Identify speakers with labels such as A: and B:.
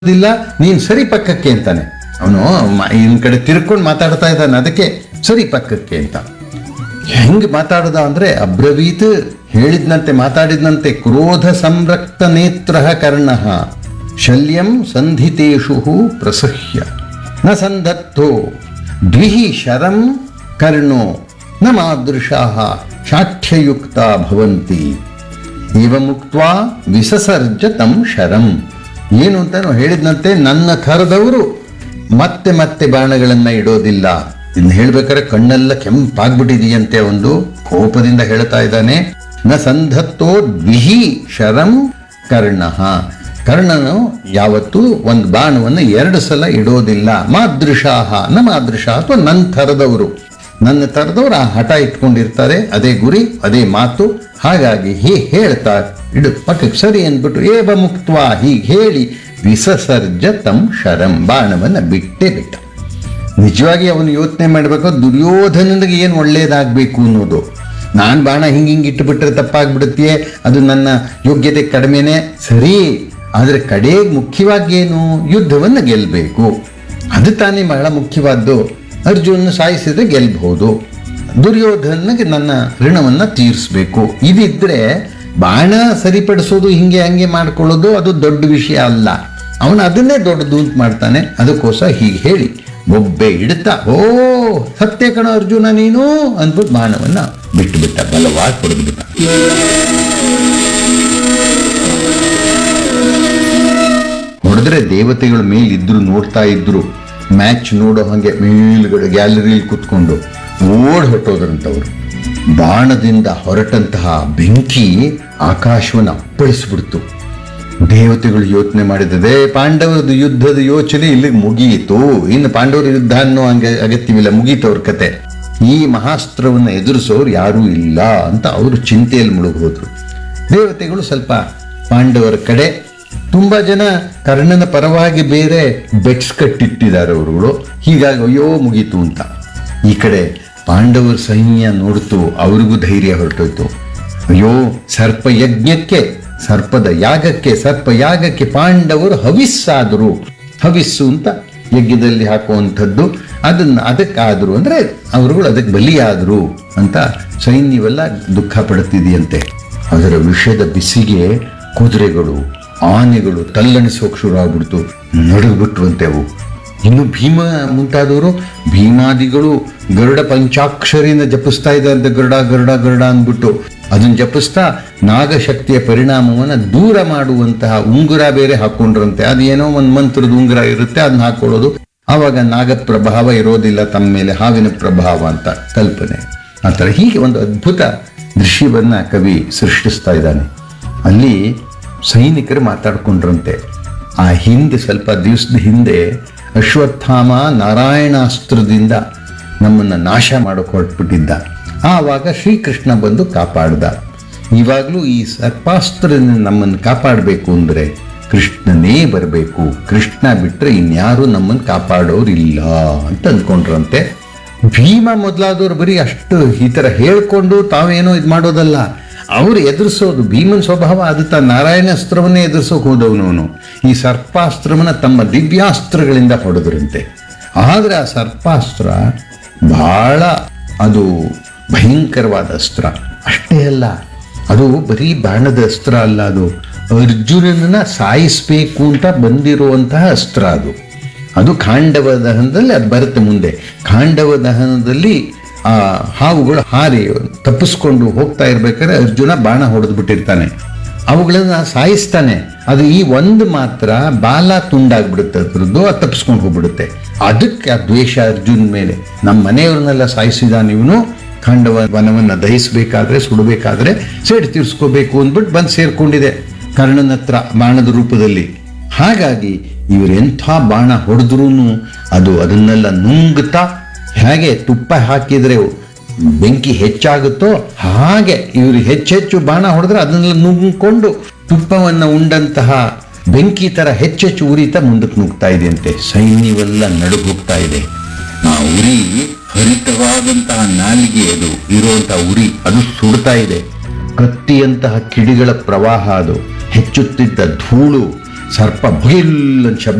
A: ಇಲ್ಲ ನೀನ್ ಸರಿ ಪಕ್ಕಕ್ಕೆ ಅಂತಾನೆ ಅವನು ಇನ್ ಕಡೆ ತಿರ್ಕೊಂಡು ಮಾತಾಡ್ತಾ ಇದ್ದಾನೆ ಅದಕ್ಕೆ ಸರಿ ಪಕ್ಕಕ್ಕೆ ಅಂತ ಹೆಂಗ್ ಮಾತಾಡದ ಅಂದ್ರೆ ಅಬ್ರವೀತ್ ಹೇಳಿದ್ನಂತೆ ಮಾತಾಡಿದ್ನಂತೆ ಕ್ರೋಧ ಸಂರಕ್ತ ನೇತ್ರ ಕರ್ಣ ಶಲ್ಯಂ ಸಂಧಿತೇಷು ಪ್ರಸಹ್ಯ ನ ಸಂಧತ್ತೋ ದ್ವಿಹಿ ಶರಂ ಕರ್ಣೋ ನ ಮಾದೃಶಾ ಶಾಠ್ಯಯುಕ್ತ ಭವಂತಿ ಇವ ಮುಕ್ತ ವಿಸಸರ್ಜ ತಂ ಶರಂ ಏನು ಅಂತ ನಾವು ಹೇಳಿದ್ನಂತೆ ನನ್ನ ಥರದವರು ಮತ್ತೆ ಮತ್ತೆ ಬಾಣಗಳನ್ನ ಇಡೋದಿಲ್ಲ ಇದನ್ನ ಹೇಳ್ಬೇಕಾದ್ರೆ ಕಣ್ಣೆಲ್ಲ ಕೆಂಪಾಗ್ಬಿಟ್ಟಿದೆಯಂತೆ ಒಂದು ಕೋಪದಿಂದ ಹೇಳ್ತಾ ಇದ್ದಾನೆ ನ ಸಂಧತ್ತೋ ದ್ವಿಹಿ ಶರಂ ಕರ್ಣ ಕರ್ಣನು ಯಾವತ್ತೂ ಒಂದು ಬಾಣವನ್ನು ಎರಡು ಸಲ ಇಡೋದಿಲ್ಲ ಮಾದೃಶಾಹ ನ ಮಾದೃಶ ಅಥವಾ ನನ್ನ ಥರದವರು ನನ್ನ ಥರದವ್ರು ಆ ಹಠ ಇಟ್ಕೊಂಡಿರ್ತಾರೆ ಅದೇ ಗುರಿ ಅದೇ ಮಾತು ಹಾಗಾಗಿ ಹೀ ಹೇಳ್ತಾ ಇಡು ಪಕ್ಕಕ್ಕೆ ಸರಿ ಅಂದ್ಬಿಟ್ಟು ಏವ ಮುಕ್ತ್ವಾ ಹೀಗೆ ಹೇಳಿ ವಿಸಸರ್ಜ ತಂ ಶರಂ ಬಾಣವನ್ನ ಬಿಟ್ಟೇ ಬಿಟ್ಟ ನಿಜವಾಗಿ ಅವನು ಯೋಚನೆ ಮಾಡಬೇಕು ದುರ್ಯೋಧನನಿಗೆ ಏನು ಒಳ್ಳೇದಾಗಬೇಕು ಅನ್ನೋದು ನಾನು ಬಾಣ ಹಿಂಗೆ ಹಿಂಗೆ ಇಟ್ಟುಬಿಟ್ರೆ ತಪ್ಪಾಗ್ಬಿಡುತ್ತೆ ಅದು ನನ್ನ ಯೋಗ್ಯತೆ ಕಡಿಮೆನೆ ಸರಿ ಆದರೆ ಕಡೆ ಮುಖ್ಯವಾಗಿ ಏನು ಯುದ್ಧವನ್ನು ಗೆಲ್ಲಬೇಕು ಅದು ತಾನೇ ಬಹಳ ಮುಖ್ಯವಾದ್ದು ಅರ್ಜುನ ಸಾಯಿಸಿದ್ರೆ ಗೆಲ್ಬಹುದು ದುರ್ಯೋಧನಿಗೆ ನನ್ನ ಋಣವನ್ನ ತೀರಿಸ್ಬೇಕು ಇದಿದ್ರೆ ಬಾಣ ಸರಿಪಡಿಸೋದು ಹಿಂಗೆ ಹಂಗೆ ಮಾಡ್ಕೊಳ್ಳೋದು ಅದು ದೊಡ್ಡ ವಿಷಯ ಅಲ್ಲ ಅವನು ಅದನ್ನೇ ದೊಡ್ಡದು ಅಂತ ಮಾಡ್ತಾನೆ ಅದಕ್ಕೋಸ್ಕರ ಹೀಗೆ ಹೇಳಿ ಒಬ್ಬೆ ಇಡ್ತಾ ಓ ಸತ್ಯ ಕಣ ಅರ್ಜುನ ನೀನು ಅಂದ್ಬಿಟ್ಟು ಬಾಣವನ್ನ ಬಿಟ್ಟು ಬಿಟ್ಟ ಬಲವಾಗಿ ಹೊಡೆದು ಬಿಟ್ಟ ಹೊಡೆದ್ರೆ ದೇವತೆಗಳ ಮೇಲಿದ್ರು ನೋಡ್ತಾ ಇದ್ರು ಮ್ಯಾಚ್ ನೋಡೋ ಹಾಗೆ ಮೇಲ್ಗಡೆ ಗ್ಯಾಲರಿಯಲ್ಲಿ ಕೂತ್ಕೊಂಡು ಓಡ್ ಹೊಟ್ಟೋದ್ರಂತವ್ರು ಬಾಣದಿಂದ ಹೊರಟಂತಹ ಬೆಂಕಿ ಆಕಾಶವನ್ನು ಅಪ್ಪಳಿಸ್ಬಿಡ್ತು ದೇವತೆಗಳು ಯೋಚನೆ ಮಾಡಿದರೆ ಪಾಂಡವರದ್ದು ಯುದ್ಧದ ಯೋಚನೆ ಇಲ್ಲಿಗೆ ಮುಗಿಯಿತು ಇನ್ನು ಪಾಂಡವರ ಯುದ್ಧ ಅನ್ನೋ ಹಂಗೆ ಅಗತ್ಯವಿಲ್ಲ ಮುಗೀತು ಅವ್ರ ಕತೆ ಈ ಮಹಾಸ್ತ್ರವನ್ನು ಎದುರಿಸೋರು ಯಾರೂ ಇಲ್ಲ ಅಂತ ಅವರು ಚಿಂತೆಯಲ್ಲಿ ಮುಳುಗೋದ್ರು ದೇವತೆಗಳು ಸ್ವಲ್ಪ ಪಾಂಡವರ ಕಡೆ ತುಂಬಾ ಜನ ಕರ್ಣನ ಪರವಾಗಿ ಬೇರೆ ಬೆಟ್ಸ್ ಕಟ್ಟಿಟ್ಟಿದ್ದಾರೆ ಅವರುಗಳು ಹೀಗಾಗಿ ಅಯ್ಯೋ ಮುಗೀತು ಅಂತ ಈ ಕಡೆ ಪಾಂಡವರ ಸೈನ್ಯ ನೋಡ್ತು ಅವ್ರಿಗೂ ಧೈರ್ಯ ಹೊರಟೋಯ್ತು ಅಯ್ಯೋ ಸರ್ಪ ಯಜ್ಞಕ್ಕೆ ಸರ್ಪದ ಯಾಗಕ್ಕೆ ಸರ್ಪ ಯಾಗಕ್ಕೆ ಪಾಂಡವರು ಹವಿಸ್ಸಾದರು ಹವಿಸ್ಸು ಅಂತ ಯಜ್ಞದಲ್ಲಿ ಹಾಕುವಂಥದ್ದು ಅದನ್ನ ಅದಕ್ಕಾದ್ರು ಅಂದ್ರೆ ಅವರುಗಳು ಅದಕ್ಕೆ ಬಲಿಯಾದರು ಅಂತ ಸೈನ್ಯವೆಲ್ಲ ದುಃಖ ಪಡುತ್ತಿದೆಯಂತೆ ಅದರ ವಿಷದ ಬಿಸಿಗೆ ಕುದುರೆಗಳು ಆನೆಗಳು ತಲ್ಲಣಿಸೋಕೆ ಶುರು ಆಗ್ಬಿಡ್ತು ನಡುಗ್ಬಿಟ್ವಂತೆ ಅವು ಇನ್ನು ಭೀಮ ಮುಂತಾದವರು ಭೀಮಾದಿಗಳು ಗರುಡ ಪಂಚಾಕ್ಷರಿಯಿಂದ ಜಪಿಸ್ತಾ ಇದ್ದಾರೆ ಗರುಡ ಗರುಡ ಗರುಡ ಅಂದ್ಬಿಟ್ಟು ಅದನ್ನ ಜಪಿಸ್ತಾ ನಾಗಶಕ್ತಿಯ ಪರಿಣಾಮವನ್ನು ದೂರ ಮಾಡುವಂತಹ ಉಂಗುರ ಬೇರೆ ಹಾಕೊಂಡ್ರಂತೆ ಅದೇನೋ ಒಂದು ಮಂತ್ರದ ಉಂಗುರ ಇರುತ್ತೆ ಅದನ್ನ ಹಾಕೊಳ್ಳೋದು ಆವಾಗ ನಾಗ ಪ್ರಭಾವ ಇರೋದಿಲ್ಲ ತಮ್ಮ ಮೇಲೆ ಹಾವಿನ ಪ್ರಭಾವ ಅಂತ ಕಲ್ಪನೆ ಆ ಥರ ಹೀಗೆ ಒಂದು ಅದ್ಭುತ ದೃಶ್ಯವನ್ನ ಕವಿ ಸೃಷ್ಟಿಸ್ತಾ ಇದ್ದಾನೆ ಅಲ್ಲಿ ಸೈನಿಕರು ಮಾತಾಡ್ಕೊಂಡ್ರಂತೆ ಆ ಹಿಂದೆ ಸ್ವಲ್ಪ ದಿವಸದ ಹಿಂದೆ ಅಶ್ವತ್ಥಾಮ ನಾರಾಯಣಾಸ್ತ್ರದಿಂದ ನಮ್ಮನ್ನು ನಾಶ ಮಾಡೋಕೆ ಹೊರಟ್ಬಿಟ್ಟಿದ್ದ ಆವಾಗ ಶ್ರೀಕೃಷ್ಣ ಬಂದು ಕಾಪಾಡ್ದ ಇವಾಗಲೂ ಈ ಸರ್ಪಾಸ್ತ್ರದಿಂದ ನಮ್ಮನ್ನು ಕಾಪಾಡಬೇಕು ಅಂದರೆ ಕೃಷ್ಣನೇ ಬರಬೇಕು ಕೃಷ್ಣ ಬಿಟ್ಟರೆ ಇನ್ಯಾರು ನಮ್ಮನ್ನು ಕಾಪಾಡೋರಿಲ್ಲ ಅಂತ ಅಂದ್ಕೊಂಡ್ರಂತೆ ಭೀಮ ಮೊದಲಾದವ್ರು ಬರೀ ಅಷ್ಟು ಈ ಥರ ಹೇಳ್ಕೊಂಡು ತಾವೇನೋ ಇದು ಮಾಡೋದಲ್ಲ ಅವ್ರು ಎದುರಿಸೋದು ಭೀಮನ್ ಸ್ವಭಾವ ಅದು ತ ನಾರಾಯಣಾಸ್ತ್ರವನ್ನೇ ಎದುರಿಸೋಕೆ ಹೋದವನು ಅವನು ಈ ಸರ್ಪಾಸ್ತ್ರವನ್ನ ತಮ್ಮ ದಿವ್ಯಾಸ್ತ್ರಗಳಿಂದ ಹೊಡೆದ್ರಂತೆ ಆದರೆ ಆ ಸರ್ಪಾಸ್ತ್ರ ಬಹಳ ಅದು ಭಯಂಕರವಾದ ಅಸ್ತ್ರ ಅಷ್ಟೇ ಅಲ್ಲ ಅದು ಬರೀ ಬಾಣದ ಅಸ್ತ್ರ ಅಲ್ಲ ಅದು ಅರ್ಜುನನನ್ನ ಸಾಯಿಸಬೇಕು ಅಂತ ಬಂದಿರುವಂತಹ ಅಸ್ತ್ರ ಅದು ಅದು ಖಾಂಡವ ದಹನದಲ್ಲಿ ಅದು ಬರುತ್ತೆ ಮುಂದೆ ಖಾಂಡವ ದಹನದಲ್ಲಿ ಆ ಹಾವುಗಳು ಹಾರಿ ತಪ್ಪಿಸ್ಕೊಂಡು ಹೋಗ್ತಾ ಇರ್ಬೇಕಾದ್ರೆ ಅರ್ಜುನ ಬಾಣ ಹೊಡೆದು ಬಿಟ್ಟಿರ್ತಾನೆ ಅವುಗಳನ್ನ ಸಾಯಿಸ್ತಾನೆ ಅದು ಈ ಒಂದು ಮಾತ್ರ ಬಾಲ ತುಂಡಾಗ್ಬಿಡುತ್ತೆ ಅದ್ರದ್ದು ಅದು ತಪ್ಪಿಸ್ಕೊಂಡು ಹೋಗ್ಬಿಡುತ್ತೆ ಅದಕ್ಕೆ ಆ ದ್ವೇಷ ಅರ್ಜುನ್ ಮೇಲೆ ನಮ್ಮ ಮನೆಯವ್ರನ್ನೆಲ್ಲ ಸಾಯಿಸಿದ ಇವನು ಖಂಡವ ವನವನ್ನು ದಹಿಸಬೇಕಾದ್ರೆ ಸುಡಬೇಕಾದ್ರೆ ಸೇಡು ತೀರ್ಸ್ಕೋಬೇಕು ಅಂದ್ಬಿಟ್ಟು ಬಂದು ಸೇರ್ಕೊಂಡಿದೆ ಕರ್ಣನ ಹತ್ರ ಬಾಣದ ರೂಪದಲ್ಲಿ ಹಾಗಾಗಿ ಇವರೆಂಥ ಬಾಣ ಹೊಡೆದ್ರೂ ಅದು ಅದನ್ನೆಲ್ಲ ನುಂಗ್ತಾ ಹೇಗೆ ತುಪ್ಪ ಹಾಕಿದ್ರೆ ಬೆಂಕಿ ಹೆಚ್ಚಾಗುತ್ತೋ ಹಾಗೆ ಇವರು ಹೆಚ್ಚೆಚ್ಚು ಬಾಣ ಹೊಡೆದ್ರೆ ಅದನ್ನೆಲ್ಲ ನುಂಗ್ಕೊಂಡು ತುಪ್ಪವನ್ನು ಉಂಡಂತಹ ಬೆಂಕಿ ತರ ಹೆಚ್ಚೆಚ್ಚು ಉರಿತಾ ಮುಂದಕ್ಕೆ ನುಗ್ತಾ ಇದೆಯಂತೆ ಸೈನ್ಯವೆಲ್ಲ ನಡುಗ್ ಹೋಗ್ತಾ ಇದೆ ಆ ಉರಿ ಹರಿತವಾದಂತಹ ನಾಲಿಗೆ ಅದು ಇರುವಂತಹ ಉರಿ ಅದು ಸುಡ್ತಾ ಇದೆ ಕತ್ತಿಯಂತಹ ಕಿಡಿಗಳ ಪ್ರವಾಹ ಅದು ಹೆಚ್ಚುತ್ತಿದ್ದ ಧೂಳು ಸರ್ಪ ಭುಯಿಲ್ ಅಂತ ಶಬ್ದ